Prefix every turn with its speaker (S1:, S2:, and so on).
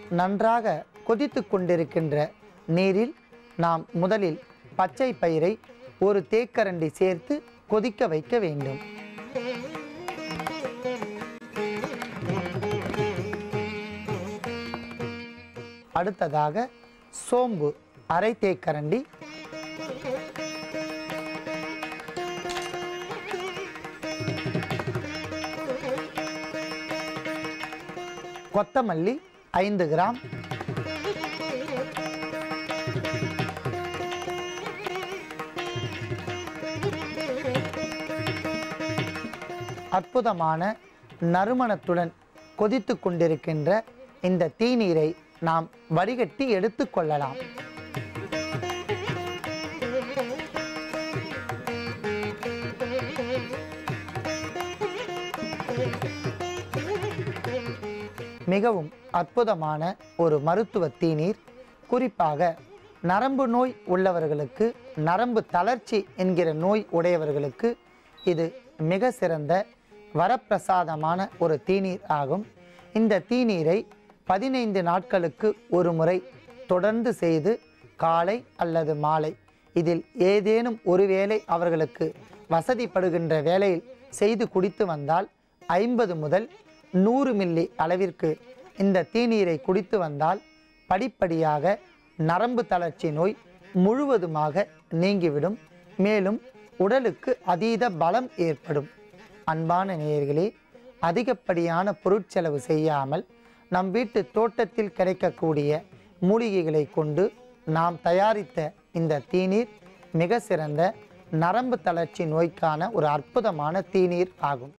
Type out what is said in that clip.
S1: நன்றாக கொதித்து கொண்டிருக்கின்ற நீரில் நாம் முதலில் பச்சை பயிரை ஒரு தேக்கரண்டி சேர்த்து கொதிக்க வைக்க வேண்டும் அடுத்ததாக சோம்பு அரை தேக்கரண்டி கொத்தமல்லி ஐந்து கிராம் அற்புதமான நறுமணத்துடன் கொதித்து கொண்டிருக்கின்ற இந்த தீநீரை நாம் வடிகட்டி எடுத்துக்கொள்ளலாம் மிகவும் அற்புதமான ஒரு மருத்துவ தீநீர் குறிப்பாக நரம்பு நோய் உள்ளவர்களுக்கு நரம்பு தளர்ச்சி என்கிற நோய் உடையவர்களுக்கு இது மிக சிறந்த வரப்பிரசாதமான ஒரு தீநீர் ஆகும் இந்த தீநீரை பதினைந்து நாட்களுக்கு ஒரு முறை தொடர்ந்து செய்து காலை அல்லது மாலை இதில் ஏதேனும் ஒரு வேளை அவர்களுக்கு வசதிப்படுகின்ற வேளையில் செய்து குடித்து வந்தால் ஐம்பது முதல் நூறு மில்லி அளவிற்கு இந்த தீநீரை குடித்து வந்தால் படிப்படியாக நரம்பு தளர்ச்சி நோய் முழுவதுமாக நீங்கிவிடும் மேலும் உடலுக்கு அதீத பலம் ஏற்படும் அன்பான நேயர்களே அதிகப்படியான பொருட்செலவு செய்யாமல் நம் வீட்டு தோட்டத்தில் கிடைக்கக்கூடிய மூலிகைகளை கொண்டு நாம் தயாரித்த இந்த தீநீர் மிக சிறந்த நரம்பு தளர்ச்சி நோய்க்கான ஒரு அற்புதமான தீநீர் ஆகும்